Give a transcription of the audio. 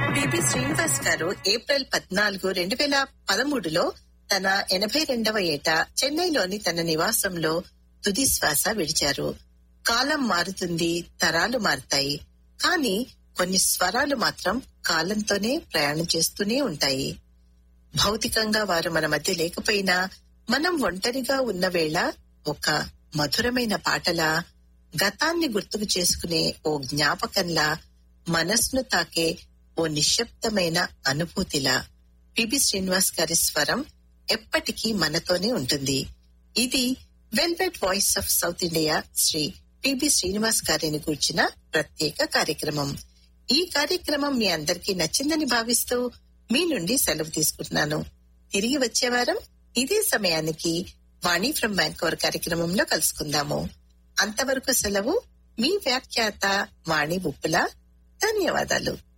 PB Srinivas గారు April పద్నాలుగు రెండు వేల పదమూడులో తన ఎనభై రెండవ ఏట చెన్నైలోని తన నివాసంలో తుది శ్వాస విడిచారు కాలం మారుతుంది తరాలు మారుతాయి కానీ కొన్ని స్వరాలు మాత్రం కాలంతోనే ప్రయాణం చేస్తూనే ఉంటాయి భౌతికంగా వారు మన మధ్య లేకపోయినా మనం ఒంటరిగా ఉన్న వేళ ఒక మధురమైన పాటలా గతాన్ని గుర్తుకు చేసుకునే ఓ జ్ఞాపకంలా మనస్సును తాకే ఓ నిశ్శబ్దమైన అనుభూతిలా పిబి శ్రీనివాస్ గారి స్వరం ఎప్పటికీ మనతోనే ఉంటుంది ఇది velvet voice of south India Shri P B Srinivas గారిని కూర్చిన ప్రత్యేక కార్యక్రమం ఈ కార్యక్రమం మీ అందరికీ నచ్చిందని భావిస్తూ మీ నుండి సెలవు తీసుకుంటున్నాను తిరిగి వచ్చే వారం ఇదే సమయానికి వాణి ఫ్రం బ్యాంకోర్ కార్యక్రమంలో కలుసుకుందాము అంతవరకు సెలవు మీ వ్యాఖ్యాత వాణి బుప్పుల ధన్యవాదాలు